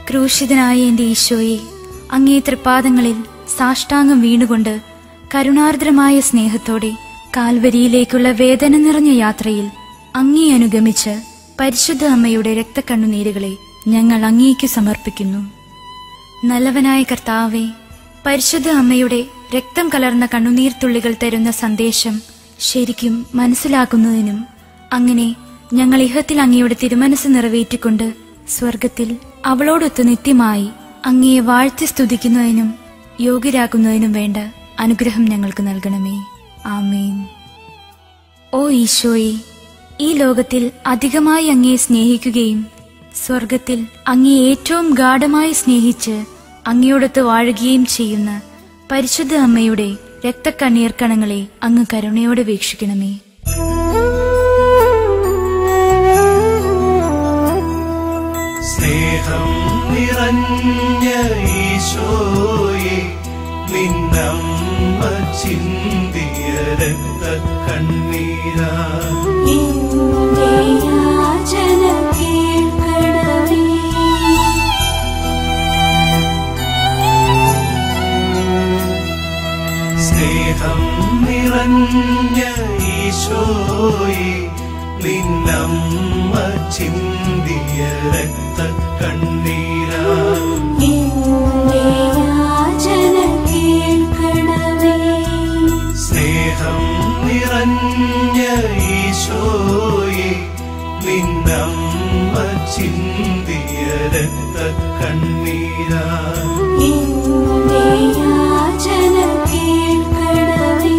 ക്രൂശിതനായ എന്റെ ഈശോയെ അങ്ങേ തൃപ്പാദങ്ങളിൽ സാഷ്ടാംഗം വീണുകൊണ്ട് കരുണാർദ്രമായ സ്നേഹത്തോടെ കാൽവരിയിലേക്കുള്ള വേദന നിറഞ്ഞ യാത്രയിൽ അങ്ങേ അനുഗമിച്ച് പരിശുദ്ധ അമ്മയുടെ രക്തക്കണ്ണുനീരുകളെ ഞങ്ങൾ അങ്ങേക്ക് സമർപ്പിക്കുന്നു നല്ലവനായ കർത്താവെ പരിശുദ്ധ അമ്മയുടെ രക്തം കലർന്ന കണ്ണുനീർത്തുള്ളികൾ തരുന്ന സന്ദേശം ശരിക്കും മനസ്സിലാക്കുന്നതിനും അങ്ങനെ ഞങ്ങൾ ഇഹത്തിൽ അങ്ങയുടെ തിരുമനസ് നിറവേറ്റിക്കൊണ്ട് സ്വർഗത്തിൽ അവളോടൊത്ത് നിത്യമായി അങ്ങയെ വാഴ്ത്തി സ്തുതിക്കുന്നതിനും യോഗ്യരാക്കുന്നതിനും വേണ്ട അനുഗ്രഹം ഞങ്ങൾക്ക് നൽകണമേ ആമേൻ ഓ ഈശോയെ ഈ ലോകത്തിൽ അധികമായി അങ്ങയെ സ്നേഹിക്കുകയും സ്വർഗത്തിൽ അങ്ങയെ ഏറ്റവും ഗാഠമായി സ്നേഹിച്ച് അങ്ങയോടൊത്ത് വാഴുകയും ചെയ്യുന്ന പരിശുദ്ധ അമ്മയുടെ രക്തക്കണ്ണീർ കണങ്ങളെ അങ്ങ് കരുണയോടെ വീക്ഷിക്കണമേ സ്നേഹം നിറഞ്ഞ ഈശോയെ നിന്നമ്മ ചിന്തിയ രക്ത കണ്ണീരാ എന്റെ യാചന കേൾക്കണമേ സ്നേഹം നിറഞ്ഞ ഈശോയെ നിന്നമ്മ ചിന്തിയ രക്ത കണ്ണീരാ എന്റെ യാചന കേൾക്കണമേ സ്നേഹം നിറഞ്ഞ ഈശോയെ നിന്നമ്മ ചിന്തിയ രക്ത കണ്ണീരാ എന്റെ യാചന കേൾക്കണമേ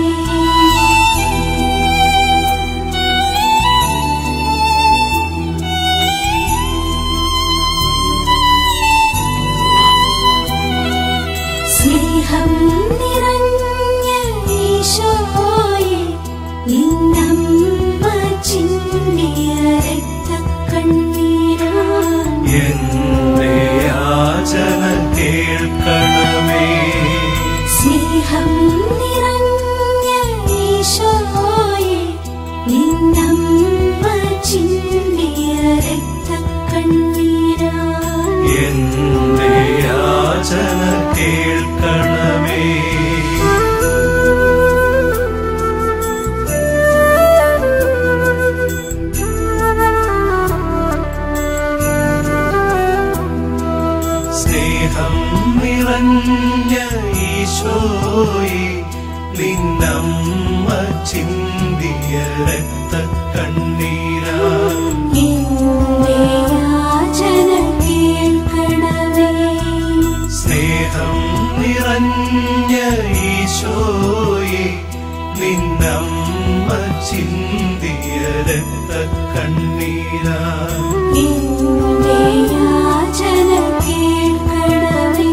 സ്നേഹം നിറഞ്ഞ ഈശോയെ നിന്നമ്മ ചിന്തിയ രക്തക്കണ്ണീരാ എന്റെ യാചന കേൾക്കണമേ സ്നേഹം നിറഞ്ഞ ഈശോയെ നിന്നമ്മ ചിന്തിയ രക്തക്കണ്ണീരാ എന്റെ യാചന കേൾക്കണമേ സ്നേഹം നിറഞ്ഞ ഈശോയെ നിന്നമ്മ ചിന്തിയ രക്ത കണ്ണീരാ എന്റെ യാചന കേൾക്കണമേ സ്നേഹം നിറഞ്ഞ ഈശോയെ നിന്നമ്മ ചിന്തിയ രക്ത കണ്ണീരാ എന്റെ യാചന കേൾക്കണമേ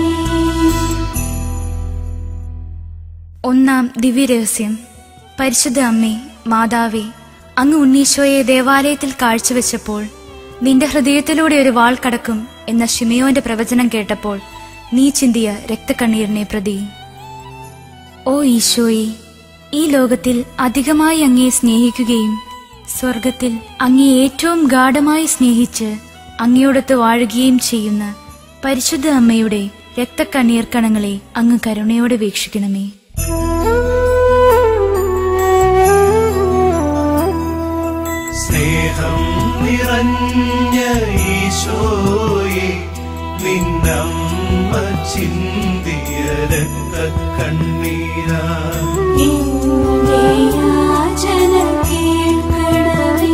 ഒന്നാം ദിവ്യരഹസ്യം പരിശുദ്ധ അമ്മേ മാതാവേ അങ്ങ് ഉണ്ണീശോയെ ദേവാലയത്തിൽ കാഴ്ചവെച്ചപ്പോൾ നിന്റെ ഹൃദയത്തിലൂടെ ഒരു വാൾ കടക്കും എന്ന ഷിമയോന്റെ പ്രവചനം കേട്ടപ്പോൾ നീ ചിന്തിയ രക്തക്കണ്ണീരിനെ പ്രതി ഓ ഈശോയെ ഈ ലോകത്തിൽ അധികമായി അങ്ങയെ സ്നേഹിക്കുകയും സ്വർഗത്തിൽ അങ്ങയെ ഏറ്റവും ഗാഠമായി സ്നേഹിച്ച് അങ്ങയോടൊത്ത് വാഴുകയും ചെയ്യുന്ന പരിശുദ്ധ അമ്മയുടെ രക്തക്കണ്ണീർ കണങ്ങളെ അങ്ങ് കരുണയോടെ വീക്ഷിക്കണമേ സ്നേഹം നിറഞ്ഞ ഈശോയെ നിന്നമ്മ ചിന്തിയ രക്ത കണ്ണീരാ എന്റെ യാചന കേൾക്കണമേ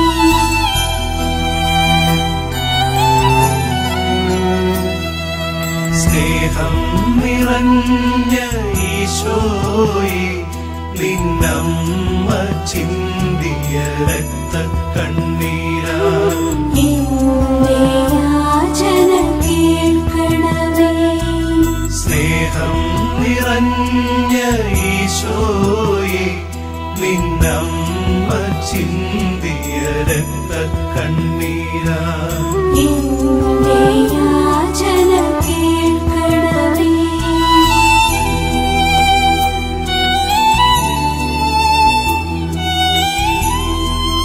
സ്നേഹം നിറഞ്ഞ ഈശോയെ നിന്നമ്മ ചിന്തിയ രക്ത കണ്ണീരാ എന്റെ യാചന കേൾക്കണമേ സ്നേഹം നിറഞ്ഞ ഈശോയെ നിന്നമ്മ ചിന്തിയ രക്ത കണ്ണീരാ എന്റെ യാചന കേൾക്കണമേ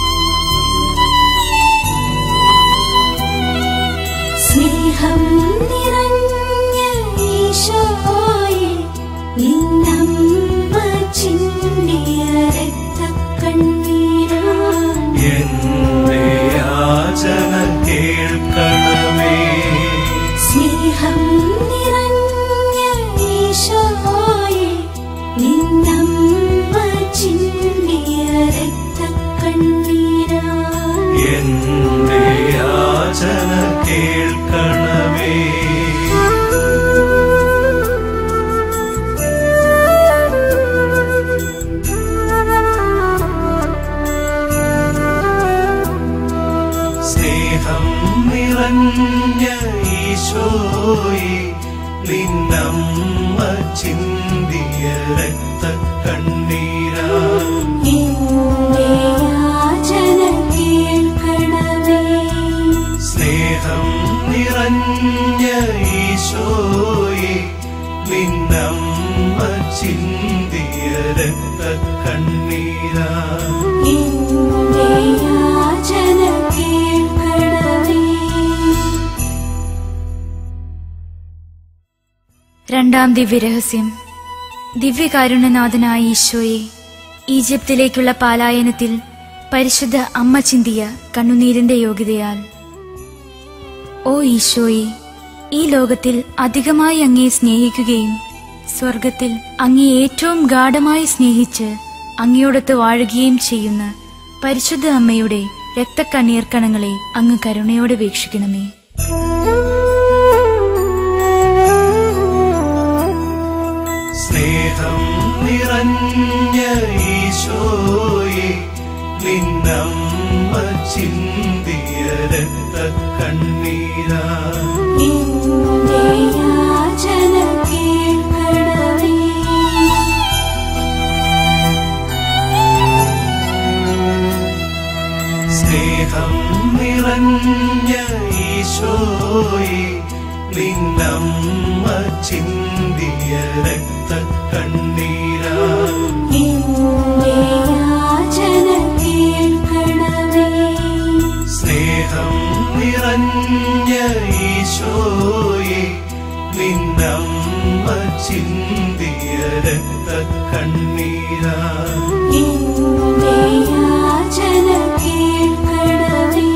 സ്നേഹം ചിന്തിയ രക്തക്കണ്ണീരാ എന്റെ യാചന കേൾക്കണമേ സ്നേഹം നിറഞ്ഞ ഈശോയെ നിന്നമ്മ ചിന്തിയ രക്തക്കണ്ണീരാ എന്റെ യാചന കേൾക്കണമേ രണ്ടാം ദിവ്യരഹസ്യം ദിവ്യകാരുണ്യനാഥനായ ഈശോയെ ഈജിപ്തിലേക്കുള്ള പാലായനത്തിൽ പരിശുദ്ധ അമ്മ ചിന്തിയ കണ്ണുനീരിന്റെ യോഗ്യതയാൽ ഓ ഈശോയെ ഈ ലോകത്തിൽ അധികമായി അങ്ങേ സ്നേഹിക്കുകയും സ്വർഗത്തിൽ അങ്ങേ ഏറ്റവും ഗാഠമായി സ്നേഹിച്ച് അങ്ങയോടൊത്ത് വാഴുകയും ചെയ്യുന്ന പരിശുദ്ധ അമ്മയുടെ രക്തക്കണ്ണീർ കണങ്ങളെ അങ്ങ് കരുണയോടെ വീക്ഷിക്കണമേ സ്നേഹം നിറഞ്ഞ ഈശോയെ നിന്നമ്മ ചിന്തിയ രക്തക്കണ്ണീരാ എന്റെ യാചന കേൾക്കണമേ സ്നേഹം നിറഞ്ഞ ഈശോയെ നിന്നമ്മ ചിന്തിയ രക്തക്കണ്ണീരാ എന്റെ യാചന കേൾക്കണമേ സ്നേഹം നിറഞ്ഞ ഈശോയെ നിന്നമ്മ ചിന്തിയ രക്തക്കണ്ണീരാ എന്റെ യാചന കേൾക്കണമേ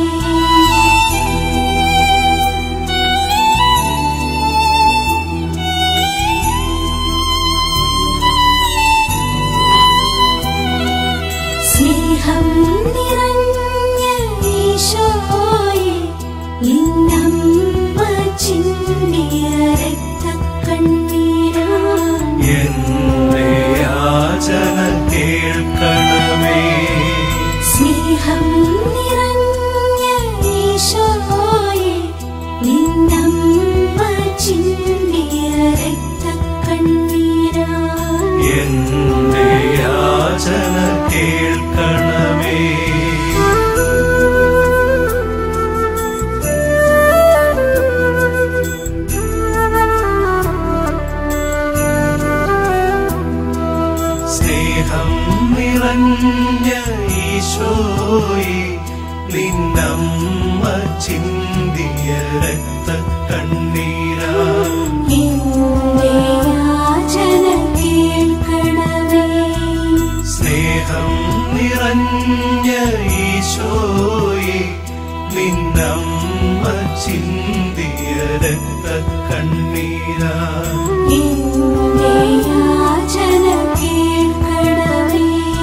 സ്നേഹം നിറഞ്ഞ ഈശോയെ നിന്നമ്മ ചിന്തിയ രക്തക്കണ്ണീരാ എന്റെ യാചന കേൾക്കണമേ സ്നേഹം നിറഞ്ഞ ഈശോയെ നിന്നമ്മ ചിന്തിയ രക്തക്കണ്ണീരാ എന്റെ യാചന കേൾക്കണമേ സ്നേഹം നിറഞ്ഞ ഈശോയെ നിന്നമ്മ ചിന്തിയ രക്തക്കണ്ണീരാ എന്റെ യാചന കേൾക്കണമേ സ്നേഹം നിറഞ്ഞ ഈശോയെ നിന്നമ്മ ചിന്തിയ രക്തക്കണ്ണീരാ എന്റെ യാചന കേൾക്കണമേ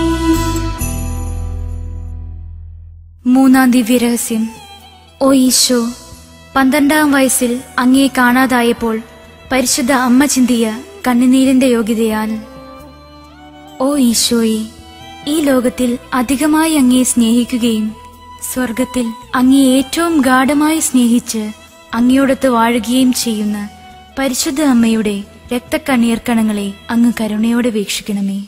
മൂന്നാം ദിവ്യരഹസ്യം ഓ ഈശോ പന്ത്രണ്ടാം വയസ്സിൽ അങ്ങേ കാണാതായപ്പോൾ പരിശുദ്ധ അമ്മ ചിന്തിയ കണ്ണുനീരിന്റെ യോഗ്യതയാൽ ഓ ഈശോയെ ഈ ലോകത്തിൽ അധികമായി അങ്ങേ സ്നേഹിക്കുകയും സ്വർഗത്തിൽ അങ്ങേ ഏറ്റവും ഗാഠമായി സ്നേഹിച്ച് അങ്ങയോടൊത്ത് വാഴുകയും ചെയ്യുന്ന പരിശുദ്ധ അമ്മയുടെ രക്തക്കണ്ണീർ കണങ്ങളെ അങ്ങ് കരുണയോടെ വീക്ഷിക്കണമേ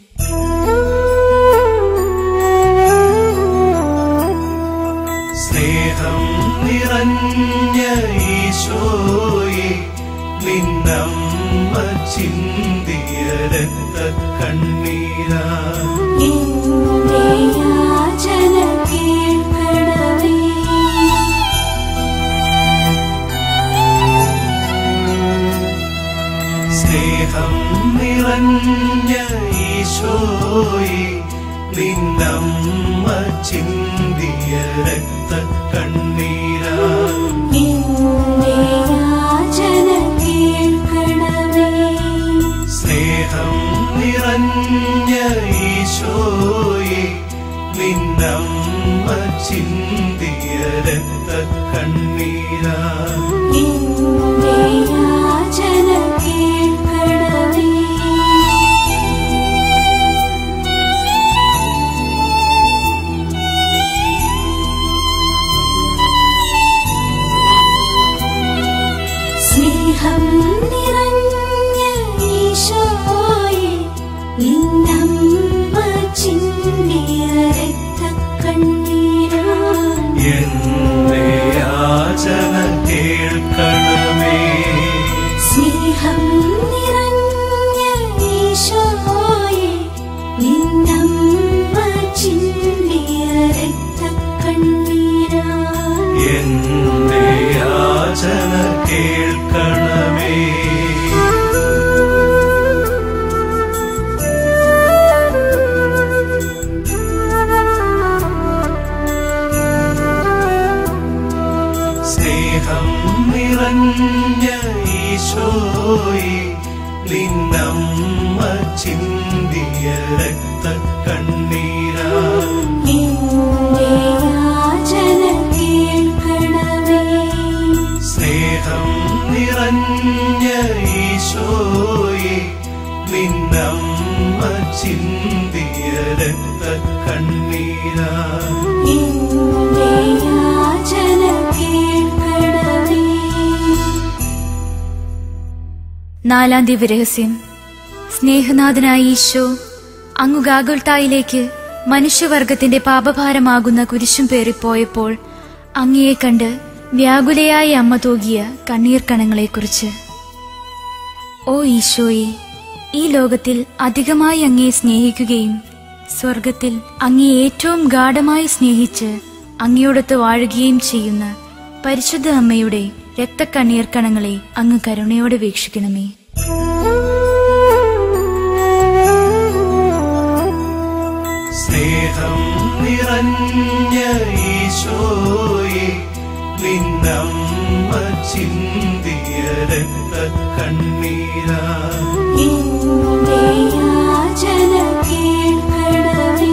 സ്നേഹം നിറഞ്ഞ ഈശോയെ നിന്നമ്മ ചിന്തിയ രക്തക്കണ്ണീരാ എന്റെ യാചന കേൾക്കണമേ സ്നേഹം നിറഞ്ഞ ഈശോയെ നിന്നമ്മ ചിന്തിയ രക്തക്കണ്ണീരാ എന്റെ യാചന കേൾക്കണമേ സ്നേഹം നിറഞ്ഞ ഈശോയെ നിന്നമ്മ ചിന്തിയ രക്തക്കണ്ണീരാ എന്റെ യാചന കേൾക്കണമേ സ്നേഹം നിറഞ്ഞ ഈശോയെ നിന്നമ്മ ചിന്തിയ രക്തക്കണ്ണീരാ എന്റെ യാചന കേൾക്കണമേ സ്നേഹം നിറഞ്ഞ ഈശോയെ നിന്നമ്മ ചിന്തിയ രക്തക്കണ്ണീരാ എന്റെ യാചന കേൾക്കണമേ സ്നേഹം നിറഞ്ഞ ഈശോയെ നിന്നമ്മ ചിന്തിയ രക്തക്കണ്ണീരാ എന്റെ യാചന കേൾക്കണമേ സ്നേഹം നിറഞ്ഞ ഈശോയെ നിന്നമ്മ ചിന്തിയ രക്തക്കണ്ണീരാ എന്റെ യാചന കേൾക്കണമേ നാലാം ദിവ്യരഹസ്യം സ്നേഹനാഥനായ ഈശോ അങ്ങു ഗാഗുൽത്തായിലേക്ക് മനുഷ്യവർഗത്തിന്റെ പാപഭാരമാകുന്ന കുരിശും പേറിപ്പോയപ്പോൾ അങ്ങയെ കണ്ട് വ്യാകുലയായ അമ്മ തൂകിയ കണ്ണീർ കണങ്ങളെക്കുറിച്ച് ഓ ഈശോയെ ഈ ലോകത്തിൽ അധികമായി അങ്ങയെ സ്നേഹിക്കുകയും സ്വർഗത്തിൽ അങ്ങയെ ഏറ്റവും ഗാഠമായി സ്നേഹിച്ച് അങ്ങയോടൊത്ത് വാഴുകയും ചെയ്യുന്ന പരിശുദ്ധ അമ്മയുടെ രക്തക്കണ്ണീർ കണങ്ങളെ അങ്ങ് കരുണയോടെ വീക്ഷിക്കണമേ സ്നേഹം നിറഞ്ഞ ഈശോയെ നിന്നമ്മ ചിന്തിയ രക്തക്കണ്ണീരാ എന്റെ യാചന കേൾക്കണമേ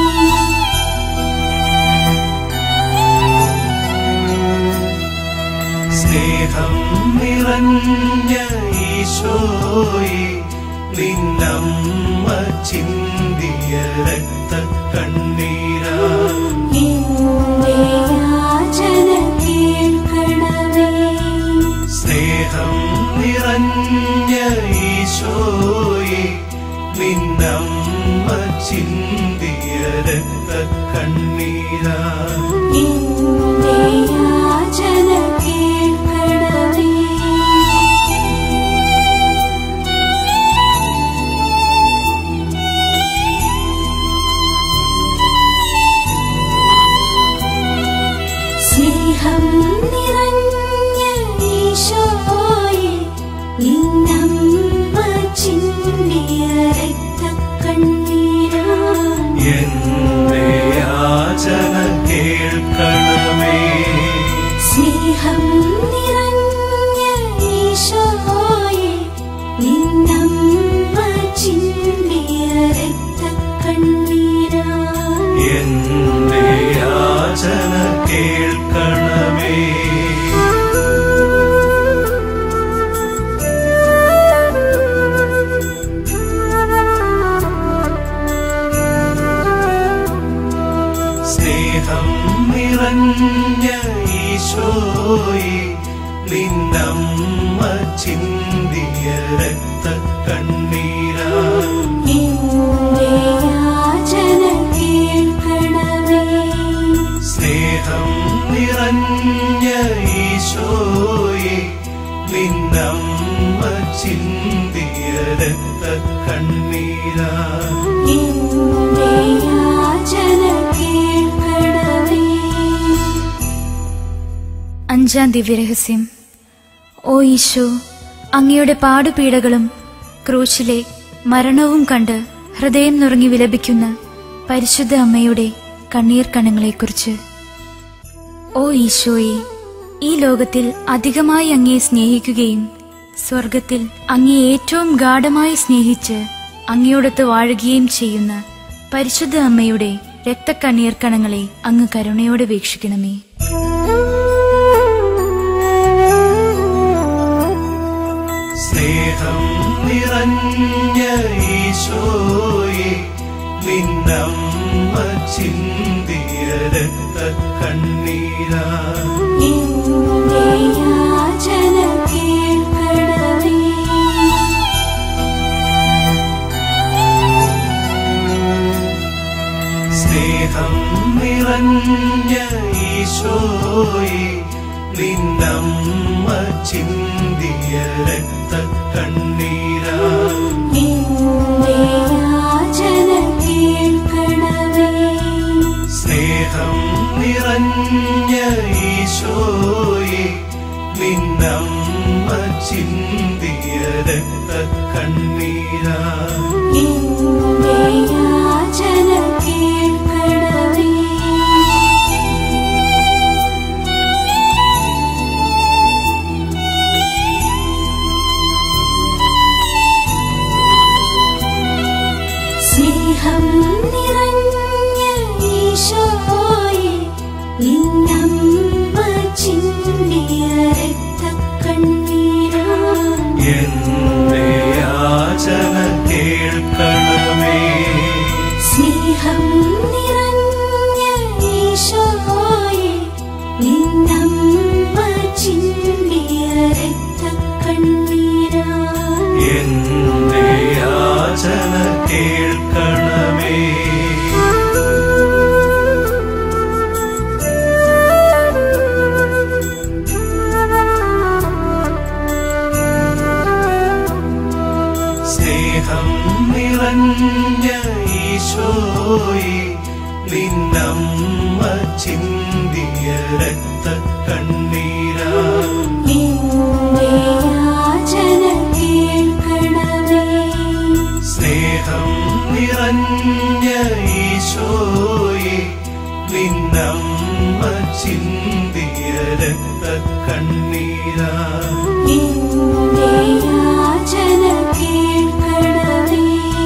സ്നേഹം നിറഞ്ഞ ഈശോയെ നിന്നമ്മ ചിന്തിയ രക്തക്കണ്ണീരാ എന്റെ യാചന കേൾക്കണമേ സ്നേഹം നിറഞ്ഞ ഈശോയെ നിന്നമ്മ ചിന്തിയ രക്തക്കണ്ണീരാ എന്റെ യാചന കേൾക്കണമേ സ്നേഹം നിറഞ്ഞ ഈശോയെ നിന്നമ്മ ചിന്തിയ രക്തക്കണ്ണീരാ എന്റെ യാചന കേൾക്കണമേ സ്നേഹം നിറഞ്ഞ ഈശോയെ നിന്നമ്മ ചിന്തിയ രക്തക്കണ്ണീരാ എന്റെ യാചന കേൾക്കണമേ സ്നേഹം നിറഞ്ഞ ഈശോയെ നിന്നമ്മ ചിന്തിയ രക്തക്കണ്ണീരാ എന്റെ യാചന കേൾക്കണമേ സ്നേഹം നിറഞ്ഞ ഈശോയെ നിന്നമ്മ ചിന്തിയ രക്തക്കണ്ണീരാ എന്റെ യാചന കേൾക്കണമേ അഞ്ചാം ദിവ്യരഹസ്യം ഓ ഈശോ അങ്ങയുടെ പാടുപീഡകളും ക്രൂശിലെ മരണവും കണ്ട് ഹൃദയം നുറങ്ങി വിലപിക്കുന്ന പരിശുദ്ധ അമ്മയുടെ കണ്ണീർ കണങ്ങളെക്കുറിച്ച് ഓ ഈശോയെ ഈ ലോകത്തിൽ അധികമായി അങ്ങയെ സ്നേഹിക്കുകയും സ്വർഗത്തിൽ അങ്ങയെ ഏറ്റവും ഗാഠമായി സ്നേഹിച്ച് അങ്ങയോടൊത്ത് വാഴുകയും ചെയ്യുന്ന പരിശുദ്ധ അമ്മയുടെ രക്തക്കണ്ണീർ കണങ്ങളെ അങ്ങ് കരുണയോടെ വീക്ഷിക്കണമേ സ്നേഹം നിറഞ്ഞ ഈശോയെ നിന്നമ്മ ചിന്തിയ രക്തക്കണ്ണീരാ എന്റെ യാചന കേൾക്കണമേ സ്നേഹം നിറഞ്ഞ ഈശോയെ നിന്നമ്മ ചിന്തിയ രക്ത കണ്ണീരാ എന്റെ യാചന കേൾക്കണമേ സ്നേഹം നിറഞ്ഞ ഈശോയെ നിന്നമ്മ ചിന്തിയ രക്ത കണ്ണീരാ എന്റെ യാചന കേൾക്കണമേ സ്നേഹം നിറഞ്ഞ ഈശോയെ നിന്നമ്മ ചിന്തിയ രക്തക്കണ്ണീരാ എന്റെ യാചന കേൾക്കണമേ സ്നേഹം നിറഞ്ഞ ഈശോയെ നിന്നമ്മ ചിന്തിയ രക്തക്കണ്ണീരാ എന്റെ യാചന കേൾക്കണമേ സ്നേഹം നിറഞ്ഞ ഈശോയെ നിന്നമ്മ ചിന്തിയ രക്ത കണ്ണീരാ എന്റെ യാചന കേൾക്കണമേ സ്നേഹം നിറഞ്ഞ ഈശോയെ നിന്നമ്മ ചിന്തിയ രക്ത കണ്ണീരാ എന്റെ യാചന കേൾക്കണമേ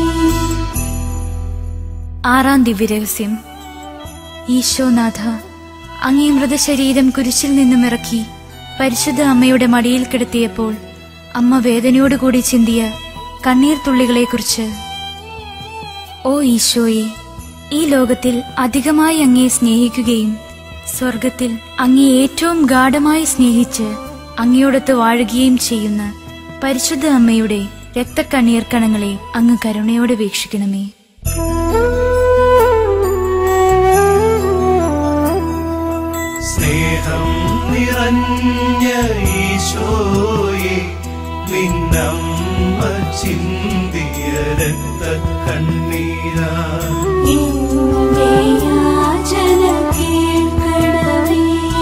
ആറാം ദിവ്യരഹസ്യം ഈശോനാഥ അങ്ങേ മൃതശരീരം കുരിശിൽ നിന്നും ഇറക്കി പരിശുദ്ധ അമ്മയുടെ മടിയിൽ കിടത്തിയപ്പോൾ അമ്മ വേദനയോടുകൂടി ചിന്തിയ കണ്ണീർ തുള്ളികളെക്കുറിച്ച് ഓ ഈശോയെ ഈ ലോകത്തിൽ അധികമായി അങ്ങേ സ്നേഹിക്കുകയും സ്വർഗത്തിൽ അങ്ങേ ഏറ്റവും ഗാഠമായി സ്നേഹിച്ച് അങ്ങയോടൊത്ത് വാഴുകയും ചെയ്യുന്ന പരിശുദ്ധ അമ്മയുടെ രക്തക്കണ്ണീർ കണങ്ങളെ അങ്ങ് കരുണയോടെ വീക്ഷിക്കണമേ സ്നേഹം നിറഞ്ഞ ഈശോയെ നിന്നമ്മ ചിന്തിയ രക്ത കണ്ണീരാ എന്റെ യാചന കേൾക്കണമേ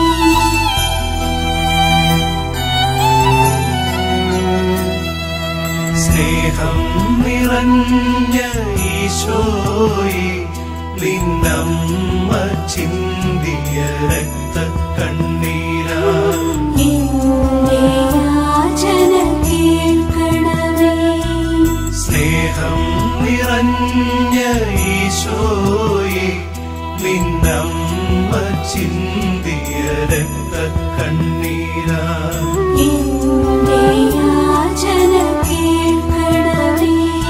സ്നേഹം നിറഞ്ഞ ഈശോയെ നിന്നമ്മ ചിന്തിയ രക്ത കണ്ണീരാ എന്റെ യാചന കേൾക്കണമേ സ്നേഹം നിറഞ്ഞ ഈശോയെ നിന്നമ്മ ചിന്തിയ രക്ത കണ്ണീരാ എന്റെ യാചന കേൾക്കണമേ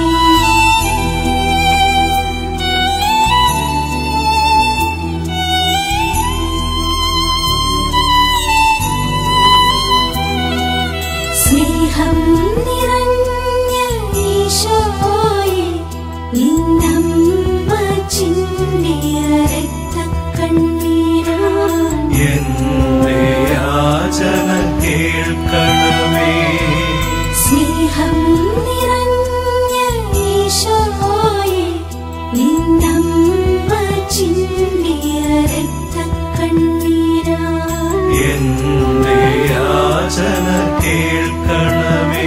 സ്നേഹം നിറഞ്ഞ ഈശോയെ നിന്നമ്മ ചിന്തിയ രക്തക്കണ്ണീരാ എന്റെ യാചന കേൾക്കണമേ സ്നേഹം നിറഞ്ഞ ഈശോയെ നിന്നമ്മ ചിന്തിയ രക്തക്കണ്ണീരാ എന്റെ യാചന കേൾക്കണമേ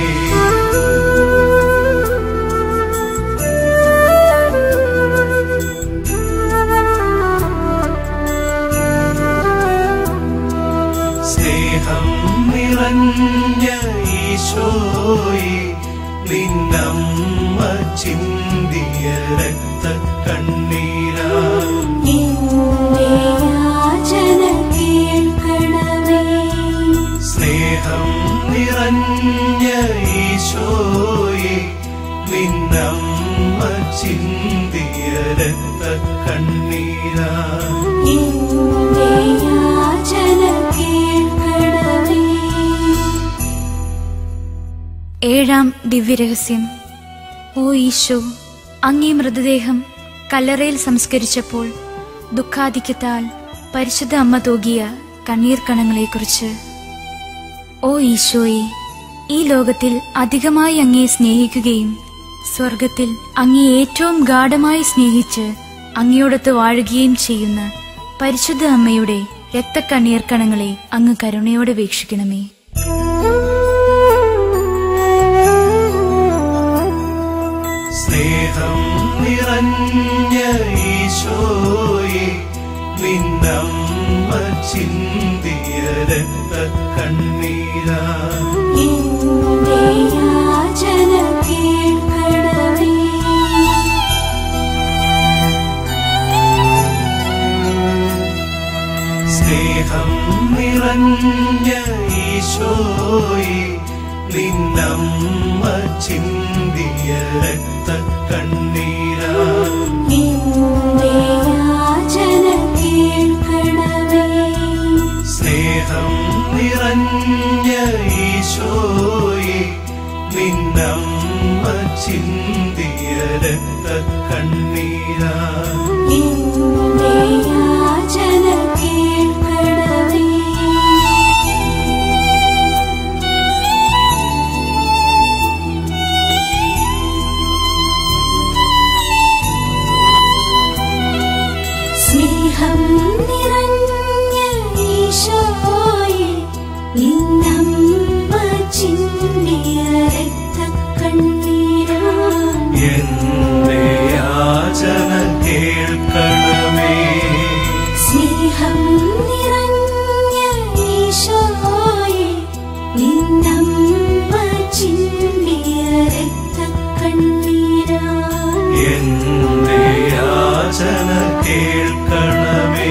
സ്നേഹം നിറഞ്ഞ ഈശോയെ നിന്നമ്മ ചിന്തിയ രക്ത കണ്ണീരാ എന്റെ യാചന കേൾക്കണമേ സ്നേഹം നിറഞ്ഞ ഈശോയെ നിന്നമ്മ ചിന്തിയ രക്ത കണ്ണീരാ എന്റെ യാചന കേൾക്കണമേ ഏഴാം ദിവ്യരഹസ്യം ഓ ഈശോ അങ്ങേ മൃതദേഹം കല്ലറയിൽ സംസ്കരിച്ചപ്പോൾ ദുഃഖാധിക്യത്താൽ പരിശുദ്ധ അമ്മ തൂകിയ കണ്ണീർ കണങ്ങളെക്കുറിച്ച് ഓ ഈശോയെ ഈ ലോകത്തിൽ അധികമായി അങ്ങയെ സ്നേഹിക്കുകയും സ്വർഗത്തിൽ അങ്ങയെ ഏറ്റവും ഗാഠമായി സ്നേഹിച്ച് അങ്ങയോടൊത്ത് വാഴുകയും ചെയ്യുന്ന പരിശുദ്ധ അമ്മയുടെ രക്തക്കണ്ണീർ കണങ്ങളെ അങ്ങ് കരുണയോടെ വീക്ഷിക്കണമേ സ്നേഹം നിറഞ്ഞ ഈശോയെ നിന്നമ്മ ചിന്തിയ രക്ത കണ്ണീരാ എന്റെ യാചന കേൾക്കണമേ സ്നേഹം നിറഞ്ഞ ഈശോയെ നിന്നമ്മ ചിന്തിയ രക്ത കണ്ണീരാ എന്റെ യാചന കേൾക്കണമേ സ്നേഹം നിറഞ്ഞ ഈശോയെ നിന്നമ്മ ചിന്തിയ രക്ത കണ്ണീരാ എന്റെ യാചന കേൾക്കണമേ സ്നേഹം നിറഞ്ഞ ഈശോയെ നിന്നമ്മ ചിന്തിയ രക്തക്കണ്ണീരാ എന്റെ യാചന കേൾക്കണമേ സ്നേഹം നിറഞ്ഞ ഈശോയെ നിന്നമ്മ ചിന്തിയ രക്തക്കണ്ണീരാ എന്റെ യാചന കേൾക്കണമേ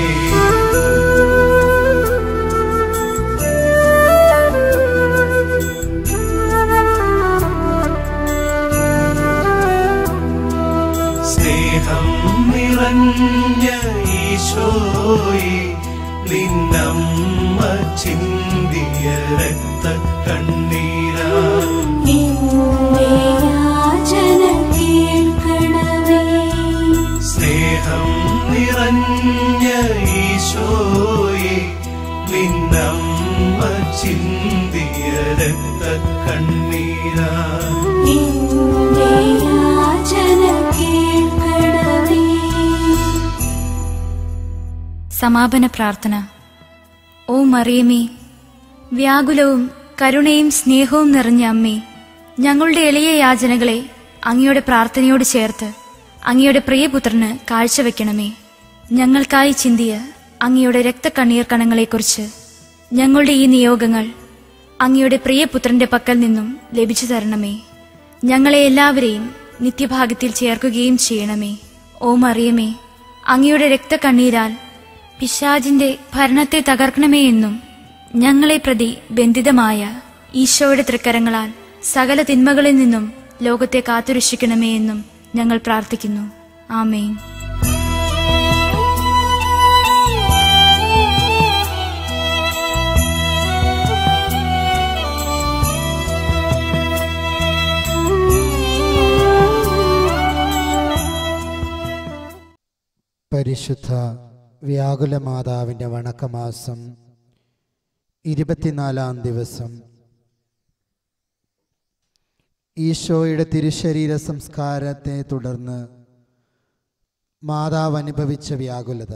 സ്നേഹം നിറഞ്ഞ ഈശോയെ നിന്നമ്മ ചിന്തിയ രക്ത കണ്ണീരാ എന്റെ യാചന കേൾക്കണമേ സ്നേഹം നിറഞ്ഞ ഈശോയെ നിന്നമ്മ ചിന്തിയ രക്ത കണ്ണീരാ എന്റെ യാചന കേൾക്കണമേ സമാപന പ്രാർത്ഥന ഓ മറിയമേ വ്യാകുലവും കരുണയും സ്നേഹവും നിറഞ്ഞ അമ്മേ ഞങ്ങളുടെ എളിയ യാചനകളെ അങ്ങയുടെ പ്രാർത്ഥനയോട് ചേർത്ത് അങ്ങയുടെ പ്രിയപുത്രന് കാഴ്ചവെക്കണമേ ഞങ്ങൾക്കായി ചിന്തിയ അങ്ങയുടെ രക്തക്കണ്ണീർ കണങ്ങളെക്കുറിച്ച് ഞങ്ങളുടെ ഈ നിയോഗങ്ങൾ അങ്ങയുടെ പ്രിയപുത്രന്റെ പക്കൽ നിന്നും ലഭിച്ചു തരണമേ ഞങ്ങളെ എല്ലാവരെയും നിത്യഭാഗ്യത്തിൽ ചേർക്കുകയും ചെയ്യണമേ ഓ മറിയമേ അങ്ങയുടെ രക്തക്കണ്ണീരാൽ പിശാജിന്റെ ഭരണത്തെ തകർക്കണമേ എന്നും ഞങ്ങളെ പ്രതി ബന്ധിതമായ ഈശോയുടെ തൃക്കരങ്ങളാൽ സകല തിന്മകളിൽ നിന്നും ലോകത്തെ കാത്തുരക്ഷിക്കണമേ എന്നും ഞങ്ങൾ പ്രാർത്ഥിക്കുന്നു ആമേൻ പരിശുദ്ധ വ്യാകുല മാതാവിൻ്റെ വണക്കമാസം ഇരുപത്തിനാലാം ദിവസം ഈശോയുടെ തിരുശരീര സംസ്കാരത്തെ തുടർന്ന് മാതാവ് അനുഭവിച്ച വ്യാകുലത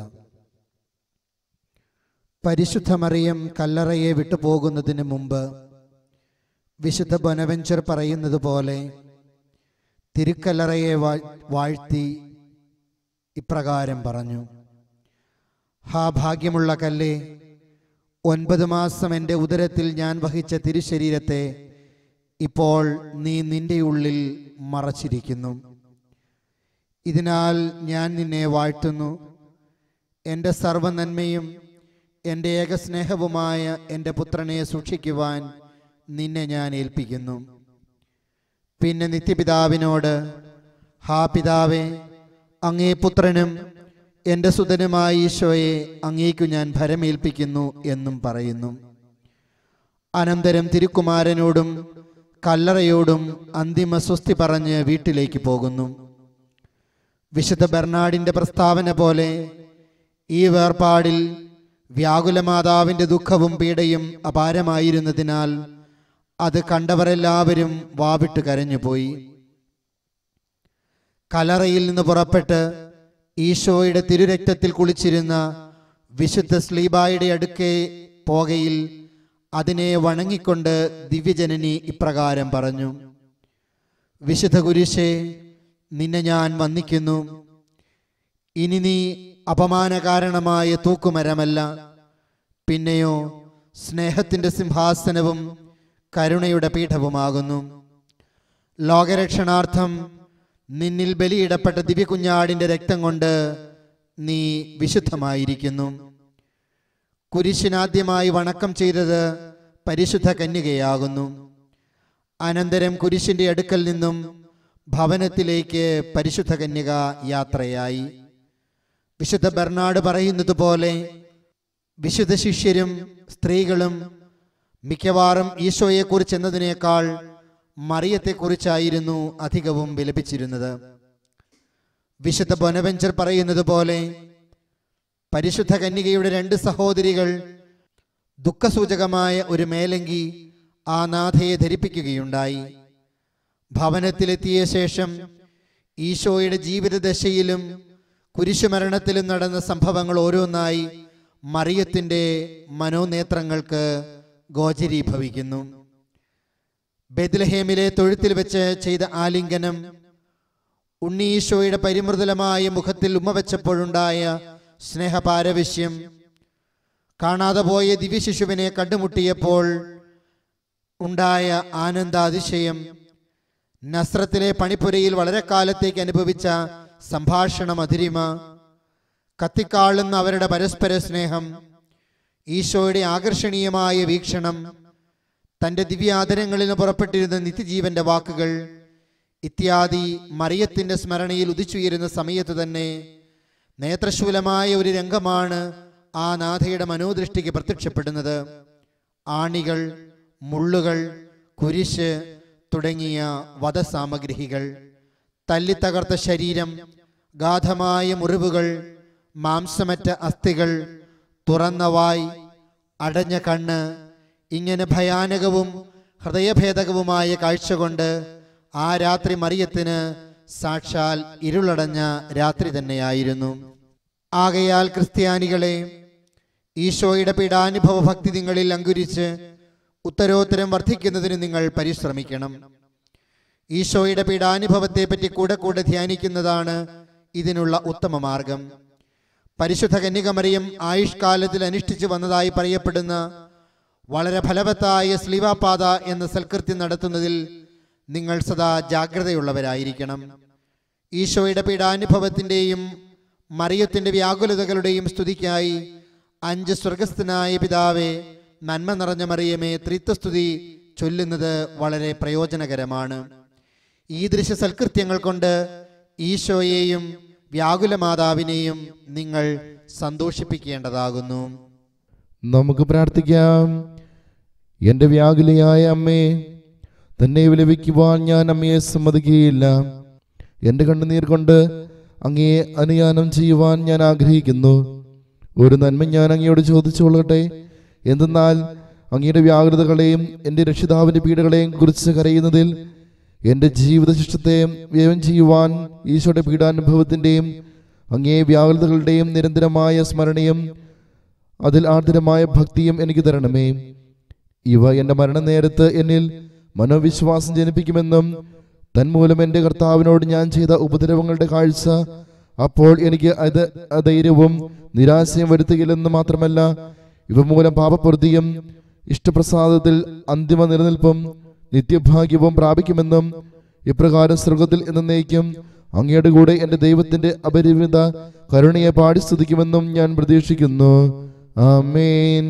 പരിശുദ്ധ മറിയം കല്ലറയെ വിട്ടുപോകുന്നതിന് മുമ്പ് വിശുദ്ധ ബൊനവെഞ്ചർ പറയുന്നത് പോലെ തിരുക്കല്ലറയെ വാ- വാഴ്ത്തി ഇപ്രകാരം പറഞ്ഞു ഹാ ഭാഗ്യമുള്ള കല്ലേ ഒൻപത് മാസം എൻ്റെ ഉദരത്തിൽ ഞാൻ വഹിച്ച തിരുശരീരത്തെ ഇപ്പോൾ നീ നിന്റെ ഉള്ളിൽ മറച്ചിരിക്കുന്നു ഇതിനാൽ ഞാൻ നിന്നെ വാഴ്ത്തുന്നു എൻ്റെ സർവനന്മയും എൻ്റെ ഏകസ്നേഹവുമായ എൻ്റെ പുത്രനെ സൂക്ഷിക്കുവാൻ നിന്നെ ഞാൻ ഏൽപ്പിക്കുന്നു പിന്നെ നിത്യപിതാവിനോട് ഹാ പിതാവേ അങ്ങേ പുത്രനും എൻ്റെ സുതനുമായ ഈശോയെ അങ്ങേക്കു ഞാൻ ഭരമേൽപ്പിക്കുന്നു എന്നും പറയുന്നു അനന്തരം തിരുക്കുമാരനോടും കല്ലറയോടും അന്തിമ സ്വസ്തി പറഞ്ഞ് വീട്ടിലേക്ക് പോകുന്നു വിശുദ്ധ ബെർണാഡിന്റെ പ്രസ്താവന പോലെ ഈ വേർപാടിൽ വ്യാകുലമാതാവിന്റെ ദുഃഖവും പീഡയും അപാരമായിരുന്നതിനാൽ അത് കണ്ടവരെല്ലാവരും വാവിട്ട് കരഞ്ഞുപോയി കലറയിൽ നിന്ന് പുറപ്പെട്ട് ഈശോയുടെ തിരുരക്തത്തിൽ കുളിച്ചിരുന്ന വിശുദ്ധ സ്ലീബായുടെ അടുക്കെ പോകയിൽ അതിനെ വണങ്ങിക്കൊണ്ട് ദിവ്യജനനി ഇപ്രകാരം പറഞ്ഞു വിശുദ്ധ കുരിശേ നിന്നെ ഞാൻ വന്ദിക്കുന്നു ഇനി നീ അപമാനകാരണമായ തൂക്കുമരമല്ല പിന്നെയോ സ്നേഹത്തിന്റെ സിംഹാസനവും കരുണയുടെ പീഠവുമാകുന്നു ലോകരക്ഷണാർത്ഥം നിന്നിൽ ബലിയിടപ്പെട്ട ദിവ്യകുഞ്ഞാടിന്റെ രക്തം കൊണ്ട് നീ വിശുദ്ധമായിരിക്കുന്നു കുരിശിനാദ്യമായി വണക്കം ചെയ്തത് പരിശുദ്ധ കന്യകയാകുന്നു അനന്തരം കുരിശിന്റെ അടുക്കൽ നിന്നും ഭവനത്തിലേക്ക് പരിശുദ്ധ കന്യക യാത്രയായി വിശുദ്ധ ബെർണാഡ് പറയുന്നത് പോലെ വിശുദ്ധ ശിഷ്യരും സ്ത്രീകളും മിക്കവാറും ഈശോയെക്കുറിച്ച് എന്നതിനേക്കാൾ മറിയത്തെക്കുറിച്ചായിരുന്നു അധികവും വിലപിച്ചിരുന്നത് വിശുദ്ധ ബൊനവെഞ്ചർ പറയുന്നത് പോലെ പരിശുദ്ധ കന്യകയുടെ രണ്ട് സഹോദരികൾ ദുഃഖസൂചകമായ ഒരു മേലങ്കി ആ നാഥയെ ധരിപ്പിക്കുകയുണ്ടായി ഭവനത്തിലെത്തിയ ശേഷം ഈശോയുടെ ജീവിതദശയിലും കുരിശുമരണത്തിലും നടന്ന സംഭവങ്ങൾ ഓരോന്നായി മറിയത്തിന്റെ മനോനേത്രങ്ങൾക്ക് ഗോചരീഭവിക്കുന്നു ബെദ്ലഹേമിലെ തൊഴുത്തിൽ വെച്ച് ചെയ്ത ആലിംഗനം ഉണ്ണീശോയുടെ പരിമൃദുലമായ മുഖത്തിൽ ഉമ്മ വെച്ചപ്പോഴുണ്ടായ സ്നേഹപാരവശ്യം കാണാതെ പോയ ദിവ്യശിശുവിനെ കണ്ടുമുട്ടിയപ്പോൾ ഉണ്ടായ ആനന്ദാതിശയം നസ്രത്തിലെ പണിപ്പുരയിൽ വളരെ കാലത്തേക്ക് അനുഭവിച്ച സംഭാഷണ മധുരിമ കത്തിക്കാളുന്ന അവരുടെ പരസ്പര സ്നേഹം ഈശോയുടെ ആകർഷണീയമായ വീക്ഷണം തൻ്റെ ദിവ്യാദരങ്ങളിൽ നിന്ന് പുറപ്പെട്ടിരുന്ന നിത്യജീവന്റെ വാക്കുകൾ ഇത്യാദി മറിയത്തിന്റെ സ്മരണയിൽ ഉദിച്ചുയരുന്ന സമയത്ത് തന്നെ നേത്രശൂലമായ ഒരു രംഗമാണ് ആ നാഥയുടെ മനോദൃഷ്ടിക്ക് പ്രത്യക്ഷപ്പെടുന്നത് ആണികൾ മുള്ളുകൾ കുരിശ് തുടങ്ങിയ വധസാമഗ്രികൾ തല്ലിത്തകർത്ത ശരീരം ഗാധമായ മുറിവുകൾ മാംസമറ്റ അസ്ഥികൾ തുറന്ന വായ് അടഞ്ഞ കണ്ണ് ഇങ്ങനെ ഭയാനകവും ഹൃദയഭേദകവുമായ കാഴ്ച കൊണ്ട് ആ രാത്രി മറിയത്തിന് സാക്ഷാൽ ഇരുളടഞ്ഞ രാത്രി തന്നെയായിരുന്നു ആകയാൽ ക്രിസ്ത്യാനികളെ ഈശോയുടെ പീഡാനുഭവ ഭക്തി നിങ്ങളിൽ അങ്കുരിച്ച് ഉത്തരോത്തരം വർദ്ധിക്കുന്നതിന് നിങ്ങൾ പരിശ്രമിക്കണം ഈശോയുടെ പീഡാനുഭവത്തെ പറ്റി കൂടെ കൂടെ ധ്യാനിക്കുന്നതാണ് ഇതിനുള്ള ഉത്തമ മാർഗം പരിശുദ്ധ കന്യകമറിയം ആയുഷ്കാലത്തിൽ അനുഷ്ഠിച്ചു വന്നതായി പറയപ്പെടുന്ന വളരെ ഫലവത്തായ സ്ലീവാപാത എന്ന സൽകൃത്യം നടത്തുന്നതിൽ നിങ്ങൾ സദാ ജാഗ്രതയുള്ളവരായിരിക്കണം ഈശോയുടെ പീഡാനുഭവത്തിൻ്റെയും മറിയത്തിൻ്റെ വ്യാകുലതകളുടെയും സ്തുതിക്കായി അഞ്ച് സ്വർഗസ്ഥനായ പിതാവെ നന്മ നിറഞ്ഞ മറിയമേ ത്രിത്വസ്തുതി ചൊല്ലുന്നത് വളരെ പ്രയോജനകരമാണ് ഈ ദൃശ്യ സൽകൃത്യങ്ങൾ കൊണ്ട് ഈശോയെയും വ്യാകുല മാതാവിനെയും നിങ്ങൾ സന്തോഷിപ്പിക്കേണ്ടതാകുന്നു നമുക്ക് പ്രാർത്ഥിക്കാം എൻ്റെ വ്യാകുലയായ അമ്മേ തന്നെ വിലപിക്കുവാൻ ഞാൻ അമ്മയെ സമ്മതിക്കുകയില്ല എൻ്റെ കണ്ണുനീർ കൊണ്ട് അങ്ങയെ അനുയാനം ചെയ്യുവാൻ ഞാൻ ആഗ്രഹിക്കുന്നു ഒരു നന്മ ഞാൻ അങ്ങയോട് ചോദിച്ചു കൊള്ളട്ടെ എന്തെന്നാൽ അങ്ങയുടെ വ്യാകുലതകളെയും എൻ്റെ രക്ഷിതാവിൻ്റെ പീഡകളെയും കുറിച്ച് കരയുന്നതിൽ എൻ്റെ ജീവിത ശിഷ്ടത്തെ വ്യയം ചെയ്യുവാൻ ഈശോയുടെ പീഡാനുഭവത്തിൻ്റെയും അങ്ങേ വ്യാകുലതകളുടെയും നിരന്തരമായ സ്മരണയും അതിൽ ആർദ്രമായ ഭക്തിയും എനിക്ക് തരണമേ ഇവ എൻ്റെ മരണനേരത്ത് എന്നിൽ മനോവിശ്വാസം ജനിപ്പിക്കുമെന്നും തന്മൂലം എൻ്റെ കർത്താവിനോട് ഞാൻ ചെയ്ത ഉപദ്രവങ്ങളുടെ കാഴ്ച അപ്പോൾ എനിക്ക് അത് അധൈര്യവും നിരാശയും വരുത്തുകയില്ലെന്ന് മാത്രമല്ല ഇവ മൂലം പാപപ്രതിയും ഇഷ്ടപ്രസാദത്തിൽ അന്തിമ നിലനിൽപ്പും നിത്യഭാഗ്യവും പ്രാപിക്കുമെന്നും ഇപ്രകാരം സ്വർഗത്തിൽ എന്നേക്കും അങ്ങയുടെ കൂടെ എൻ്റെ ദൈവത്തിന്റെ അപരിമിത കരുണയെ പാടി സ്തുതിക്കുമെന്നും ഞാൻ പ്രതീക്ഷിക്കുന്നു ആമേൻ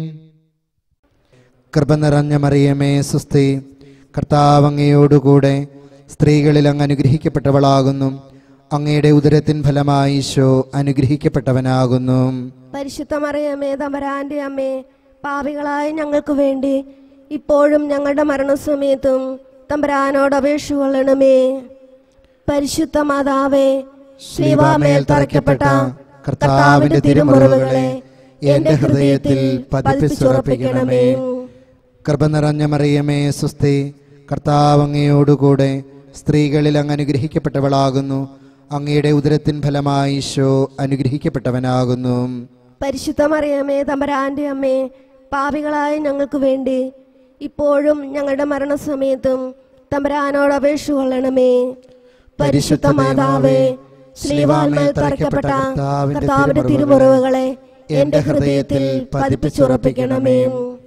കൃപ നിറഞ്ഞ മറിയമേ സുസ്തി കർത്താവ് അങ്ങയോടുകൂടെ സ്ത്രീകളിൽ അങ്ങ് അനുഗ്രഹിക്കപ്പെട്ടവളാകുന്നു അങ്ങയുടെ ഉദരത്തിൻ ഫലമായി ഈശോ അനുഗ്രഹിക്കപ്പെട്ടവനാകുന്നു പരിശുദ്ധ മറിയമേ തമ്പരാന്റെ അമ്മേ പാപികളായ ഞങ്ങൾക്ക് വേണ്ടി ഇപ്പോഴും ഞങ്ങളുടെ മരണസമയത്തും തമ്പരാനോട് അപേക്ഷ കൊള്ളണമേ പരിശുദ്ധ മാതാവേ ശ്രീവാമേൽ തറയ്ക്കപ്പെട്ട കർത്താവിന്റെ തിരുമുറിവുകളെ എന്റെ ഹൃദയത്തിൽ പതിപ്പിച്ചുറപ്പിക്കണമേ കൃപ നിറഞ്ഞ മറിയമേ സുസ്തി കർത്താവ് അങ്ങയോടുകൂടെ സ്ത്രീകളിൽ അങ്ങ് അനുഗ്രഹിക്കപ്പെട്ടവളാകുന്നു അങ്ങയുടെ ഉദരത്തിൻ ഫലമായി ഈശോ അനുഗ്രഹിക്കപ്പെട്ടവനാകുന്നു പരിശുദ്ധ മറിയമേ തമ്പരാന്റെ അമ്മേ പാപികളായ ഞങ്ങൾക്ക് വേണ്ടി ഇപ്പോഴും ഞങ്ങളുടെ മരണസമയത്തും തമ്പരാനോട് അപേക്ഷ കൊള്ളണമേ പരിശുദ്ധ മാതാവേ ശ്രീവാൽമേൽ തറയ്ക്കപ്പെട്ട കർത്താവിന്റെ തിരുമുറിവുകളെ എന്റെ ഹൃദയത്തിൽ പതിപ്പിച്ചുറപ്പിക്കണമേ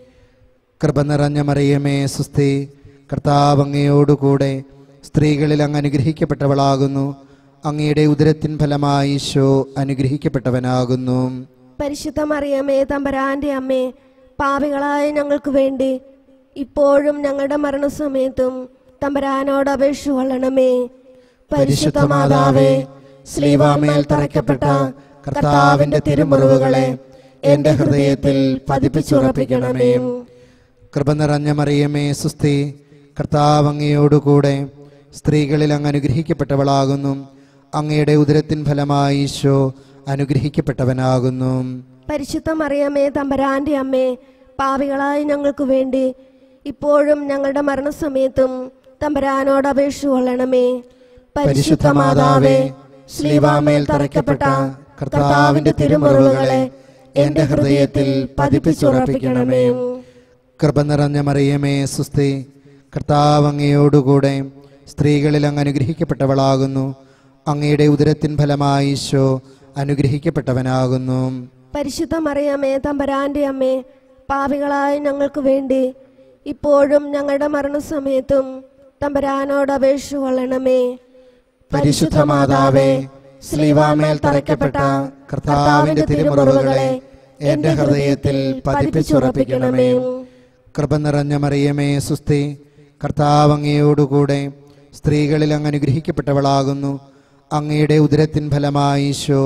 കൃപ നിറഞ്ഞ മറിയമേ സുസ്തി കർത്താവ് അങ്ങയോടുകൂടെ സ്ത്രീകളിൽ അങ്ങ് അനുഗ്രഹിക്കപ്പെട്ടവളാകുന്നു അങ്ങയുടെ ഉദരത്തിൻ ഫലമായി ഈശോ അനുഗ്രഹിക്കപ്പെട്ടവനാകുന്നു പരിശുദ്ധ മറിയമേ തമ്പരാന്റെ അമ്മേ പാപികളായ ഞങ്ങൾക്ക് വേണ്ടി ഇപ്പോഴും ഞങ്ങളുടെ മരണസമയത്തും തമ്പരാനോട് അപേക്ഷ കൊള്ളണമേ പരിശുദ്ധ മാതാവേ ശ്രീവാമേൽ തറയ്ക്കപ്പെട്ട കർത്താവിന്റെ തിരുമുറിവുകളെ എന്റെ ഹൃദയത്തിൽ പതിപ്പിച്ചുറപ്പിക്കണമേ കൃപ നിറഞ്ഞ മറിയമേ സുസ്തി കർത്താവ് അങ്ങയോടുകൂടെ സ്ത്രീകളിൽ അങ്ങ് അനുഗ്രഹിക്കപ്പെട്ടവളാകുന്നു അങ്ങയുടെ ഉദരത്തിൻ ഫലമായി ഈശോ അനുഗ്രഹിക്കപ്പെട്ടവനാകുന്നു പരിശുദ്ധ മറിയമേ തമ്പരാന്റെ അമ്മേ പാപികളായ ഞങ്ങൾക്ക് വേണ്ടി ഇപ്പോഴും ഞങ്ങളുടെ മരണസമയത്തും തമ്പരാനോട് അപേക്ഷ കൊള്ളണമേ പരിശുദ്ധ മാതാവേ ശ്രീവാമേൽ തറയ്ക്കപ്പെട്ട കർത്താവിന്റെ തിരുമുറിവുകളെ എന്റെ ഹൃദയത്തിൽ പതിപ്പിച്ചുറപ്പിക്കണമേ കൃപ നിറഞ്ഞ മറിയമേ സുസ്തി കർത്താവ് അങ്ങയോടുകൂടെ സ്ത്രീകളിൽ അങ്ങ് അനുഗ്രഹിക്കപ്പെട്ടവളാകുന്നു അങ്ങയുടെ ഉദരത്തിൻ ഫലമായി ഈശോ അനുഗ്രഹിക്കപ്പെട്ടവനാകുന്നു പരിശുദ്ധ മറിയമേ തമ്പരാന്റെ അമ്മേ പാപികളായ ഞങ്ങൾക്ക് വേണ്ടി ഇപ്പോഴും ഞങ്ങളുടെ മരണസമയത്തും തമ്പരാനോട് അപേക്ഷ കൊള്ളണമേ പരിശുദ്ധ മാതാവേ ശ്രീവാമേൽ തറയ്ക്കപ്പെട്ട കർത്താവിന്റെ തിരുമുറിവുകളെ എന്റെ ഹൃദയത്തിൽ പതിപ്പിച്ചുറപ്പിക്കണമേ കൃപ നിറഞ്ഞ മറിയമേ സുസ്തി കർത്താവ് അങ്ങയോടുകൂടെ സ്ത്രീകളിൽ അങ്ങ് അനുഗ്രഹിക്കപ്പെട്ടവളാകുന്നു അങ്ങയുടെ ഉദരത്തിൻ ഫലമായി ഈശോ